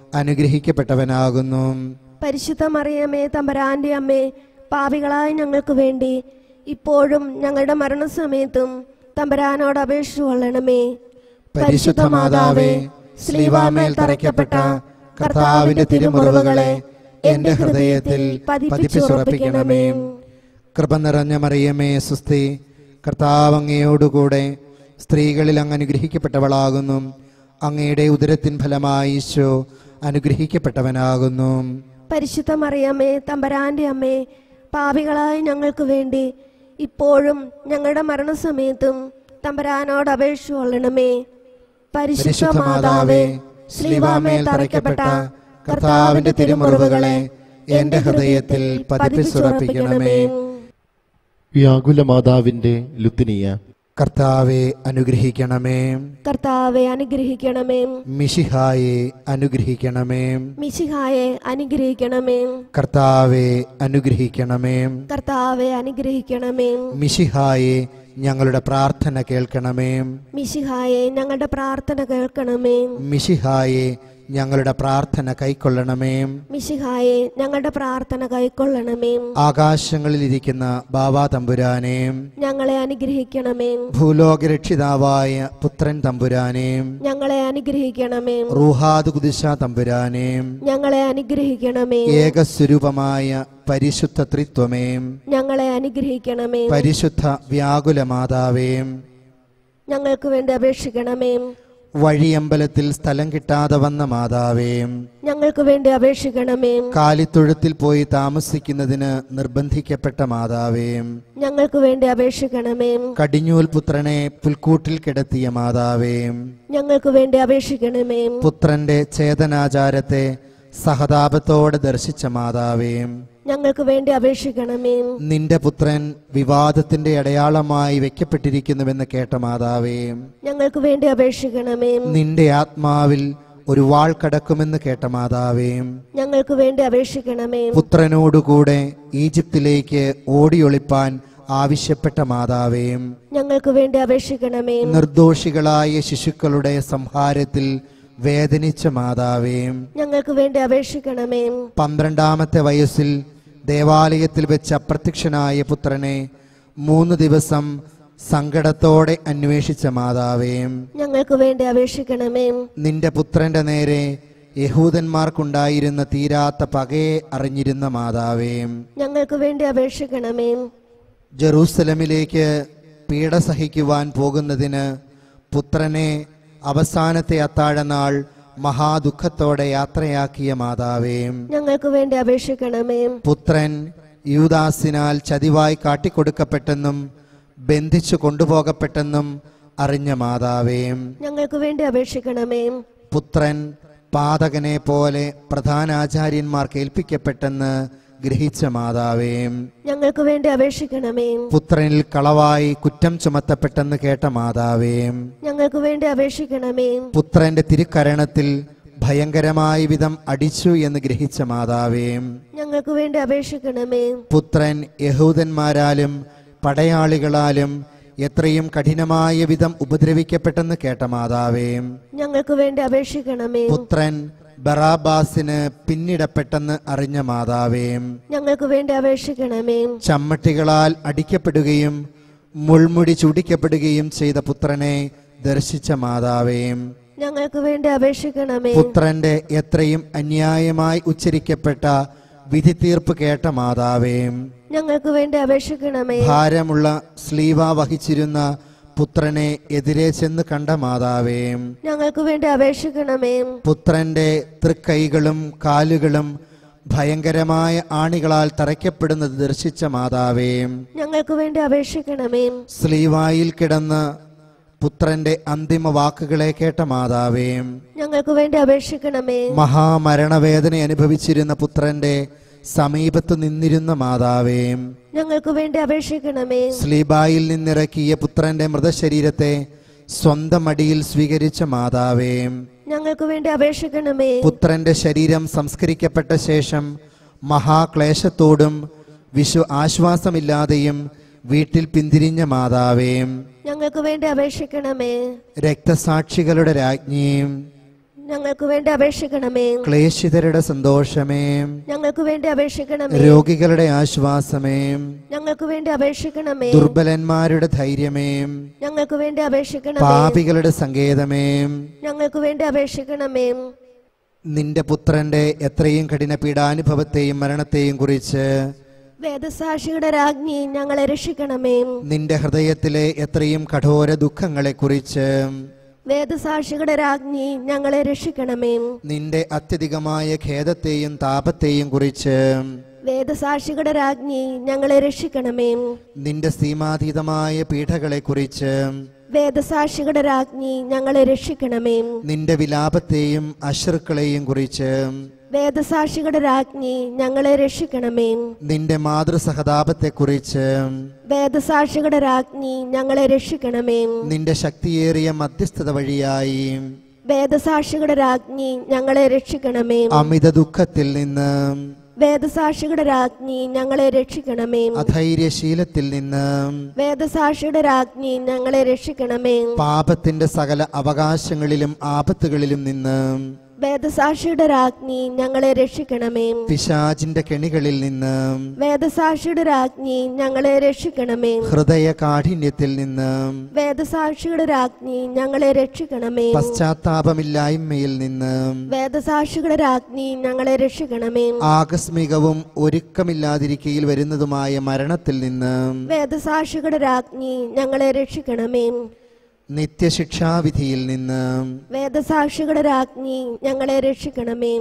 അനുഗ്രഹിക്കപ്പെട്ടവനാകുന്നു പരിശുദ്ധ മറിയമേ തമ്പരാന്റെ അമ്മേ പാപികളായ ഞങ്ങൾക്ക് വേണ്ടി ഇപ്പോഴും ഞങ്ങളുടെ മരണസമയത്തും തമ്പരാനോട് അപേക്ഷ കൊള്ളണമേ പരിശുദ്ധ മാതാവേ ശ്രീവാമേൽ തറയ്ക്കപ്പെട്ട കർത്താവിന്റെ തിരുമുറിവുകളെ എന്റെ ഹൃദയത്തിൽ പതിപ്പിച്ചുറപ്പിക്കണമേ കൃപ നിറഞ്ഞ മറിയമേ സുസ്തി കർത്താവ് അങ്ങയോടുകൂടെ സ്ത്രീകളിൽ അങ്ങ് അനുഗ്രഹിക്കപ്പെട്ടവളാകുന്നു അങ്ങയുടെ ഉദരത്തിൻ ഫലമായി ഈശോ അനുഗ്രഹിക്കപ്പെട്ടവനാകുന്നു പരിശുദ്ധ മറിയമേ തമ്പരാന്റെ അമ്മേ പാപികളായ ഞങ്ങൾക്ക് വേണ്ടി ഇപ്പോഴും ഞങ്ങളുടെ മരണസമയത്തും തമ്പരാനോട് അപേക്ഷ കൊള്ളണമേ പരിശുദ്ധ മാതാവേ ശ്രീവാമേൽ തറയ്ക്കപ്പെട്ട കർത്താവിന്റെ തിരുമുറിവുകളെ എന്റെ ഹൃദയത്തിൽ പതിപ്പിച്ചുറപ്പിക്കണമേ വ്യാകുല മാതാവിന്റെ ലുത്തിനിയ കർത്താവെ അനുഗ്രഹിക്കണമേ കർത്താവെ അനുഗ്രഹിക്കണമേ മിഷിഹായെ അനുഗ്രഹിക്കണമേ മിശിഹായെ അനുഗ്രഹിക്കണമേ കർത്താവെ അനുഗ്രഹിക്കണമേ കർത്താവെ അനുഗ്രഹിക്കണമേ മിഷിഹായെ ഞങ്ങളുടെ പ്രാർത്ഥന കേൾക്കണമേ മിശിഹായെ ഞങ്ങളുടെ പ്രാർത്ഥന കേൾക്കണമേ മിഷിഹായെ ഞങ്ങളുടെ പ്രാർത്ഥന കൈക്കൊള്ളണമേ മിശിഹായെ ഞങ്ങളുടെ പ്രാർത്ഥന കൈക്കൊള്ളണമേ ആകാശങ്ങളിലിരിക്കുന്ന ബാബാ തമ്പുരാനെ ഞങ്ങളെ അനുഗ്രഹിക്കണമേ ഭൂലോകരക്ഷിതാവായ പുത്രൻ തമ്പുരാനെ ഞങ്ങളെ അനുഗ്രഹിക്കണമേ റൂഹാദ് കുദിശ തമ്പുരാനെ ഞങ്ങളെ അനുഗ്രഹിക്കണമേ ഏകസ്വരൂപമായ പരിശുദ്ധ ത്രിത്വമേ ഞങ്ങളെ അനുഗ്രഹിക്കണമേ പരിശുദ്ധ വ്യാകുല മാതാവേ ഞങ്ങൾക്ക് വേണ്ടി അപേക്ഷിക്കണമേ വഴിയമ്പലത്തിൽ സ്ഥലം കിട്ടാതെ വന്ന മാതാവേ ഞങ്ങൾക്ക് വേണ്ടി അപേക്ഷിക്കണമേ കാലിത്തൊഴുത്തിൽ പോയി താമസിക്കുന്നതിന് നിർബന്ധിക്കപ്പെട്ട മാതാവേ ഞങ്ങൾക്ക് വേണ്ടി അപേക്ഷിക്കണമേ കടിഞ്ഞൂൽ പുത്രനെ പുൽക്കൂട്ടിൽ കിടത്തിയ മാതാവേ ഞങ്ങൾക്ക് വേണ്ടി അപേക്ഷിക്കണമേ പുത്രന്റെ ചേതനാചാരത്തെ സഹതാപത്തോടെ ദർശിച്ച മാതാവേ ഞങ്ങൾക്ക് വേണ്ടി അപേക്ഷിക്കണമേ നിന്റെ പുത്രൻ വിവാദത്തിന്റെ അടയാളമായി വെക്കപ്പെട്ടിരിക്കുന്നുവെന്ന് കേട്ട മാതാവേ ഞങ്ങൾക്ക് വേണ്ടി അപേക്ഷിക്കണമേ നിന്റെ ആത്മാവിൽ ഒരു വാൾ കടക്കുമെന്ന് കേട്ട മാതാവേ ഞങ്ങൾക്ക് വേണ്ടി അപേക്ഷിക്കണമേ പുത്രനോടുകൂടെ ഈജിപ്തിലേക്ക് ഓടിയൊളിപ്പാൻ ആവശ്യപ്പെട്ട മാതാവേ ഞങ്ങൾക്ക് വേണ്ടി അപേക്ഷിക്കണമേ നിർദോഷികളായ ശിശുക്കളുടെ സംഹാരത്തിൽ വേദനിച്ച മാതാവേ ഞങ്ങൾക്ക് വേണ്ടി അപേക്ഷിക്കണമേ പന്ത്രണ്ടാമത്തെ വയസ്സിൽ ദേവാലയത്തിൽ വെച്ച് അപ്രത്യക്ഷനായ പുത്രനെ മൂന്ന് ദിവസം സങ്കടത്തോടെ അന്വേഷിച്ച മാതാവേ ഞങ്ങൾക്ക് വേണ്ടി അപേക്ഷിക്കണമേ നിന്റെ പുത്രന്റെ നേരെ യഹൂദന്മാർക്കുണ്ടായിരുന്ന തീരാത്ത പകയെ അറിഞ്ഞിരുന്ന മാതാവേ ഞങ്ങൾക്ക് വേണ്ടി അപേക്ഷിക്കണമേ ജെറൂസലമിലേക്ക് പീഡ സഹിക്കുവാൻ പോകുന്നതിന് പുത്രനെ അവസാനത്തെ അത്താഴനാൾ മഹാദുഃഖത്തോടെ യാത്രയാക്കിയ മാതാവേ ഞങ്ങൾക്ക് വേണ്ടി അപേക്ഷിക്കണമേ പുത്രൻ യൂദാസിനാൽ ചതിവായി കാട്ടിക്കൊടുക്കപ്പെട്ടെന്നും ബന്ധിച്ചു കൊണ്ടുപോകപ്പെട്ടെന്നും അറിഞ്ഞ മാതാവേ ഞങ്ങൾക്ക് വേണ്ടി അപേക്ഷിക്കണമേ പുത്രൻ പാതകനെ പോലെ പ്രധാനാചാര്യന്മാർക്ക് ഏൽപ്പിക്കപ്പെട്ടെന്ന് ഗ്രഹിച്ച മാതാവേ ഞങ്ങൾക്ക് വേണ്ടി അപേക്ഷിക്കണമേ പുത്രനിൽ കളവായി കുറ്റം ചുമത്തപ്പെട്ടെന്ന് കേട്ട മാതാവേ ഞങ്ങൾക്ക് വേണ്ടി അപേക്ഷിക്കണമേ പുത്രന്റെ തിരുക്കരണത്തിൽ ഭയങ്കരമായ വിധം അടിച്ചു എന്ന് ഗ്രഹിച്ച മാതാവേ ഞങ്ങൾക്ക് വേണ്ടി അപേക്ഷിക്കണമേ പുത്രൻ യഹൂദന്മാരാലും പടയാളികളാലും എത്രയും കഠിനമായ വിധം ഉപദ്രവിക്കപ്പെട്ടെന്ന് കേട്ട മാതാവേ ഞങ്ങൾക്ക് വേണ്ടി അപേക്ഷിക്കണമേ പുത്രൻ ബറാബാസിന് പിന്നിടപ്പെട്ടെന്ന് അറിഞ്ഞ മാതാവേ ഞങ്ങൾക്ക് വേണ്ടി അപേക്ഷിക്കണമേ ചമ്മട്ടികളാൽ അടിക്കപ്പെടുകയും മുൾമുടി ചൂടിക്കപ്പെടുകയും ചെയ്ത പുത്രനെ ദർശിച്ച മാതാവേ ഞങ്ങൾക്ക് വേണ്ടി അപേക്ഷിക്കണമേ പുത്രന്റെ എത്രയും അന്യായമായി ഉച്ചരിക്കപ്പെട്ട വിധി തീർപ്പ് കേട്ട മാതാവേ ഞങ്ങൾക്ക് വേണ്ടി അപേക്ഷിക്കണമേ ഭാരമുള്ള സ്ലീവ വഹിച്ചിരുന്ന പുത്രനെ എതിരെ ചെന്ന് കണ്ട മാതാവേ ഞങ്ങൾക്ക് വേണ്ടി അപേക്ഷിക്കണമേ പുത്രന്റെ തൃക്കൈകളും കാലുകളും ഭയങ്കരമായ ആണികളാൽ തറയ്ക്കപ്പെടുന്നത് ദർശിച്ച മാതാവേ ഞങ്ങൾക്ക് വേണ്ടി അപേക്ഷിക്കണമേ സ്ലീവായിൽ കിടന്ന് പുത്രന്റെ അന്തിമ വാക്കുകളെ കേട്ട മാതാവേ ഞങ്ങൾക്ക് വേണ്ടി അപേക്ഷിക്കണമേ മഹാമരണവേദന അനുഭവിച്ചിരുന്ന പുത്രന്റെ സമീപത്ത് നിന്നിരുന്ന മാതാവേ ഞങ്ങൾക്ക് വേണ്ടി അപേക്ഷിക്കണമേ സ്ലീബായിൽ നിന്നിറക്കിയ പുത്രന്റെ മൃതശരീരത്തെ സ്വന്തം അടിയിൽ സ്വീകരിച്ച മാതാവേ ഞങ്ങൾക്ക് വേണ്ടി അപേക്ഷിക്കണമേ പുത്രന്റെ ശരീരം സംസ്കരിക്കപ്പെട്ട ശേഷം മഹാക്ലേശത്തോടും വിശ്വ ആശ്വാസമില്ലാതെയും വീട്ടിൽ പിന്തിരിഞ്ഞ മാതാവേ ഞങ്ങൾക്ക് വേണ്ടി അപേക്ഷിക്കണമേ രക്തസാക്ഷികളുടെ രാജ്ഞിയും ഞങ്ങൾക്ക് വേണ്ടി അപേക്ഷിക്കണമേ ക്ലേശിതരുടെ സന്തോഷമേ ഞങ്ങൾക്ക് വേണ്ടി അപേക്ഷിക്കണമേ രോഗികളുടെ ആശ്വാസമേ ഞങ്ങൾക്ക് വേണ്ടി അപേക്ഷിക്കണമേ ദുർബലന്മാരുടെ ധൈര്യമേ ഞങ്ങൾക്ക് വേണ്ടി അപേക്ഷിക്കണമേ പാപികളുടെ സങ്കേതമേ ഞങ്ങൾക്ക് വേണ്ടി അപേക്ഷിക്കണമേ നിന്റെ പുത്രന്റെ എത്രയും കഠിന പീഡാനുഭവത്തെയും മരണത്തെയും കുറിച്ച് വേദസാക്ഷിയുടെ രാജ്ഞി ഞങ്ങളെ രക്ഷിക്കണമേ നിന്റെ ഹൃദയത്തിലെ എത്രയും കഠോര ദുഃഖങ്ങളെക്കുറിച്ച് വേദസാക്ഷിയുടെ രാജ്ഞി ഞങ്ങളെ രക്ഷിക്കണമേ നിന്റെ അത്യധികമായ ഖേദത്തെയും താപത്തെയും കുറിച്ച് വേദസാക്ഷിയുടെ രാജ്ഞി ഞങ്ങളെ രക്ഷിക്കണമേ നിന്റെ സീമാതീതമായ പീഠകളെക്കുറിച്ച് വേദസാക്ഷിയുടെ രാജ്ഞി ഞങ്ങളെ രക്ഷിക്കണമേ നിന്റെ വിലാപത്തെയും അശ്രുക്കളെയും കുറിച്ച് വേദസാക്ഷിയുടെ രാജ്ഞി ഞങ്ങളെ രക്ഷിക്കണമേ നിന്റെ മാതൃസഹതാപത്തെക്കുറിച്ച് വേദസാക്ഷിയുടെ രാജ്ഞി ഞങ്ങളെ രക്ഷിക്കണമേ നിന്റെ ശക്തിയേറിയ മധ്യസ്ഥത വഴിയായി വേദസാക്ഷിയുടെ രാജ്ഞി ഞങ്ങളെ രക്ഷിക്കണമേ അമിത ദുഃഖത്തിൽ നിന്ന് വേദസാക്ഷിയുടെ രാജ്ഞി ഞങ്ങളെ രക്ഷിക്കണമേ അധൈര്യശീലത്തിൽ നിന്ന് വേദസാക്ഷിയുടെ രാജ്ഞി ഞങ്ങളെ രക്ഷിക്കണമേ പാപത്തിന്റെ സകല അവകാശങ്ങളിലും ആപത്തുകളിലും നിന്ന് വേദസാക്ഷിയുടെ രാജ്ഞി ഞങ്ങളെ രക്ഷിക്കണമേ പിശാചിന്റെ കെണികളിൽ നിന്ന് വേദസാക്ഷിയുടെ രാജ്ഞി ഞങ്ങളെ രക്ഷിക്കണമേ ഹൃദയ കാഠിന്യത്തിൽ നിന്ന് വേദസാക്ഷിയുടെ രാജ്ഞി ഞങ്ങളെ രക്ഷിക്കണമേ പശ്ചാത്താപമില്ലായ്മയിൽ നിന്ന് വേദസാക്ഷിയുടെ രാജ്ഞി ഞങ്ങളെ രക്ഷിക്കണമേ ആകസ്മികവും ഒരുക്കമില്ലാതിരിക്കയിൽ വരുന്നതുമായ മരണത്തിൽ നിന്ന് വേദസാക്ഷിയുടെ രാജ്ഞി ഞങ്ങളെ രക്ഷിക്കണമേ നിത്യശിക്ഷാവിധിയിൽ നിന്ന് വേദസാക്ഷിയുടെ രാജ്ഞി ഞങ്ങളെ രക്ഷിക്കണമേ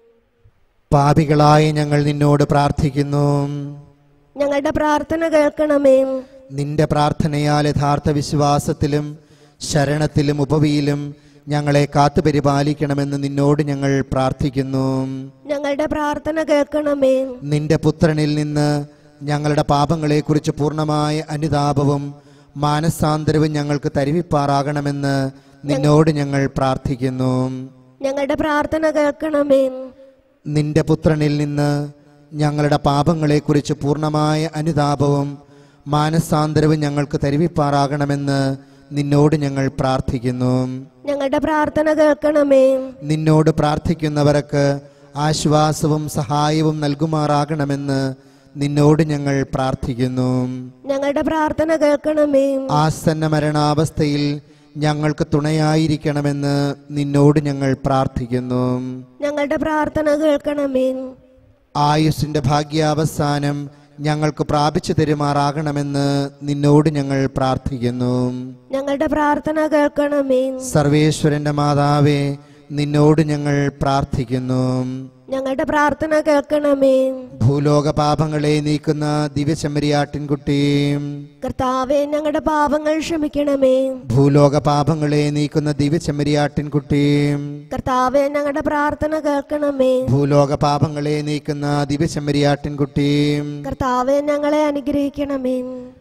പാപികളായ ഞങ്ങൾ നിന്നോട് പ്രാർത്ഥിക്കുന്നു ഞങ്ങളുടെ പ്രാർത്ഥന കേൾക്കണമേ നിന്റെ പ്രാർത്ഥനയാൽ യഥാർത്ഥ വിശ്വാസത്തിലും ശരണത്തിലും ഉപവിയിലും ഞങ്ങളെ കാത്തു പരിപാലിക്കണമെന്ന് നിന്നോട് ഞങ്ങൾ പ്രാർത്ഥിക്കുന്നു ഞങ്ങളുടെ പ്രാർത്ഥന കേൾക്കണമേ നിന്റെ പുത്രനിൽ നിന്ന് ഞങ്ങളുടെ പാപങ്ങളെക്കുറിച്ച് പൂർണ്ണമായ അനുതാപവും മാനസാന്തരവും ഞങ്ങൾക്ക് തരുവിപ്പാറാകണമെന്ന് നിന്നോട് ഞങ്ങൾ പ്രാർത്ഥിക്കുന്നു ഞങ്ങളുടെ പ്രാർത്ഥന കേൾക്കണമേ നിന്റെ പുത്രനിൽ നിന്ന് ഞങ്ങളുടെ പാപങ്ങളെക്കുറിച്ച് പൂർണ്ണമായ അനുതാപവും മാനസാന്തരവും ഞങ്ങൾക്ക് തരുവിപ്പാറാകണമെന്ന് നിന്നോട് ഞങ്ങൾ പ്രാർത്ഥിക്കുന്നു ഞങ്ങളുടെ പ്രാർത്ഥന കേൾക്കണമേ നിന്നോട് പ്രാർത്ഥിക്കുന്നവർക്ക് ആശ്വാസവും സഹായവും നൽകുമാറാകണമെന്ന് നിന്നോട് ഞങ്ങൾ പ്രാർത്ഥിക്കുന്നു ഞങ്ങളുടെ പ്രാർത്ഥന കേൾക്കണമേ ആസന്ന മരണാവസ്ഥയിൽ ഞങ്ങൾക്ക് തുണയായിരിക്കണമെന്ന് നിന്നോട് ഞങ്ങൾ പ്രാർത്ഥിക്കുന്നു ഞങ്ങളുടെ പ്രാർത്ഥന കേൾക്കണമേ ആയുസിന്റെ ഭാഗ്യാവസാനം ഞങ്ങൾക്ക് പ്രാപിച്ചു തരുമാറാകണമെന്ന് നിന്നോട് ഞങ്ങൾ പ്രാർത്ഥിക്കുന്നു ഞങ്ങളുടെ പ്രാർത്ഥന കേൾക്കണമേ സർവേശ്വരന്റെ മാതാവേ നിന്നോട് ഞങ്ങൾ പ്രാർത്ഥിക്കുന്നു ഞങ്ങളുടെ പ്രാർത്ഥന കേൾക്കണമേ ഭൂലോക പാപങ്ങളെ നീക്കുന്ന ദിവ്യചമ്മരിയാട്ടിൻകുട്ടി കർത്താവെ ഞങ്ങളുടെ പാപങ്ങൾ ക്ഷമിക്കണമേ ഭൂലോക പാപങ്ങളെ നീക്കുന്ന ദിവ്യചമ്മരിയാട്ടിൻകുട്ടി കർത്താവെ ഞങ്ങളുടെ പ്രാർത്ഥന കേൾക്കണമേ ഭൂലോക പാപങ്ങളെ നീക്കുന്ന ദിവ്യചമ്മരിയാട്ടിൻകുട്ടി കർത്താവെ ഞങ്ങളെ അനുഗ്രഹിക്കണമേ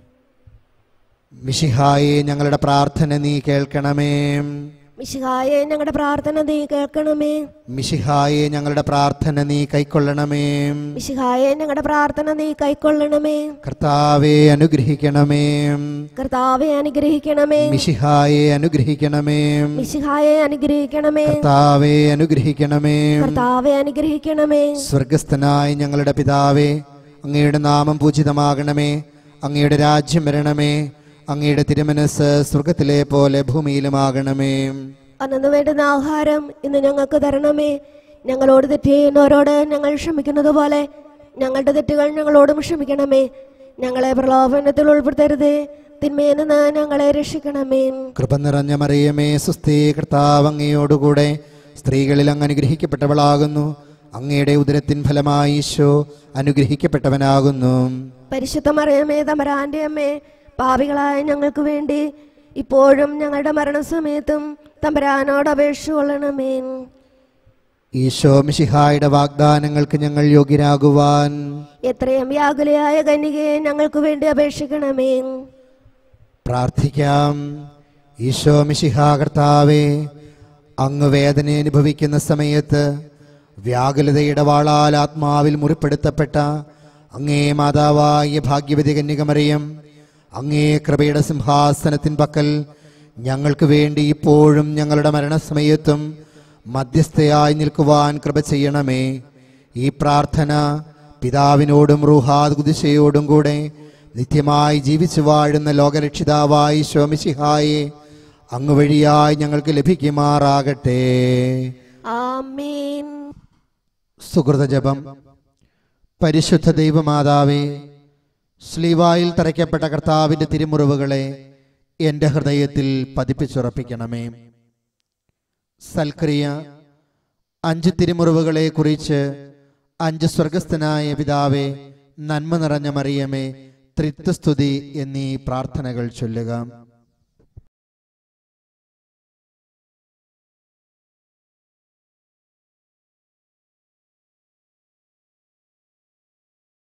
മിഷിഹായെ ഞങ്ങളുടെ പ്രാർത്ഥന നീ കേൾക്കണമേ മിശിഹായെ ഞങ്ങളുടെ പ്രാർത്ഥന നീ കേൾക്കണമേ മിഷിഹായെ ഞങ്ങളുടെ പ്രാർത്ഥന നീ കൈക്കൊള്ളണമേ മിശിഹായെ ഞങ്ങളുടെ പ്രാർത്ഥന നീ കൈക്കൊള്ളണമേ കർത്താവെ അനുഗ്രഹിക്കണമേ കർത്താവെ അനുഗ്രഹിക്കണമേ മിഷിഹായെ അനുഗ്രഹിക്കണമേ മിശിഹായെ അനുഗ്രഹിക്കണമേ കർത്താവെ അനുഗ്രഹിക്കണമേ കർത്താവെ അനുഗ്രഹിക്കണമേ സ്വർഗസ്ഥനായ ഞങ്ങളുടെ പിതാവേ അങ്ങയുടെ നാമം പൂജിതമാകണമേ അങ്ങയുടെ രാജ്യം വരണമേ അങ്ങയുടെ തിരുമനസ് സ്വർഗത്തിലെ പോലെ ഭൂമിയിലുമാകണമേ അന്നു വേണ്ടുന്ന ആഹാരം ഇന്ന് ഞങ്ങൾക്ക് തരണമേ ഞങ്ങളോട് തെറ്റ് ചെയ്യുന്നവരോട് ഞങ്ങൾ ക്ഷമിക്കുന്നത് പോലെ ഞങ്ങളുടെ തെറ്റുകൾ ഞങ്ങളോടും ക്ഷമിക്കണമേ ഞങ്ങളെ പ്രലോഭനത്തിൽ ഉൾപ്പെടുത്തരുതേ തിന്മയിൽ നിന്ന് ഞങ്ങളെ രക്ഷിക്കണമേ കൃപ നിറഞ്ഞ മറിയമേ സുസ്ഥി കർത്താവ് അങ്ങയോടുകൂടെ സ്ത്രീകളിൽ അങ്ങ് അനുഗ്രഹിക്കപ്പെട്ടവളാകുന്നു അങ്ങയുടെ ഉദരത്തിൻ ഫലമായി ഈശോ അനുഗ്രഹിക്കപ്പെട്ടവനാകുന്നു പരിശുദ്ധ മറിയമേ തമരാന്റെ അമ്മേ പാപികളായ ഞങ്ങൾക്ക് വേണ്ടി ഇപ്പോഴും ഞങ്ങളുടെ മരണസമയത്തും തമ്പരാനോട് അപേക്ഷ കൊള്ളണമേ ഈശോ മിശിഹായുടെ വാഗ്ദാനങ്ങൾക്ക് ഞങ്ങൾ യോഗ്യരാകുവാൻ എത്രയും വ്യാകുലയായ കന്യകയെ ഞങ്ങൾക്ക് വേണ്ടി അപേക്ഷിക്കണമേ പ്രാർത്ഥിക്കാം ഈശോ മിശിഹ കർത്താവേ അങ്ങ് വേദന അനുഭവിക്കുന്ന സമയത്ത് വ്യാകുലതയുടെ വാളാൽ ആത്മാവിൽ മുറിപ്പെടുത്തപ്പെട്ട അങ്ങേ മാതാവായ ഭാഗ്യവതി കന്യകമറിയം അങ്ങേ കൃപയുടെ സിംഹാസനത്തിൻ പക്കൽ ഞങ്ങൾക്ക് വേണ്ടി ഇപ്പോഴും ഞങ്ങളുടെ മരണസമയത്തും മധ്യസ്ഥയായി നിൽക്കുവാൻ കൃപ ചെയ്യണമേ ഈ പ്രാർത്ഥന പിതാവിനോടും റൂഹാദ് കുതിശയോടും കൂടെ നിത്യമായി ജീവിച്ചു വാഴുന്ന ലോകരക്ഷിതാവായി ശോമിശിഹായെ അങ്ങ് വഴിയായി ഞങ്ങൾക്ക് ലഭിക്കുമാറാകട്ടെ ആമേൻ സുഹൃതജപം പരിശുദ്ധ ദൈവമാതാവേ ശ്ലീവായിൽ തറയ്ക്കപ്പെട്ട കർത്താവിൻ്റെ തിരുമുറിവുകളെ എൻ്റെ ഹൃദയത്തിൽ പതിപ്പിച്ചുറപ്പിക്കണമേ സൽക്രിയ അഞ്ച് തിരുമുറിവുകളെ കുറിച്ച് അഞ്ച് സ്വർഗസ്ഥനായ പിതാവേ നന്മ നിറഞ്ഞ മറിയമേ ത്രിത്വസ്തുതി എന്നീ പ്രാർത്ഥനകൾ ചൊല്ലുക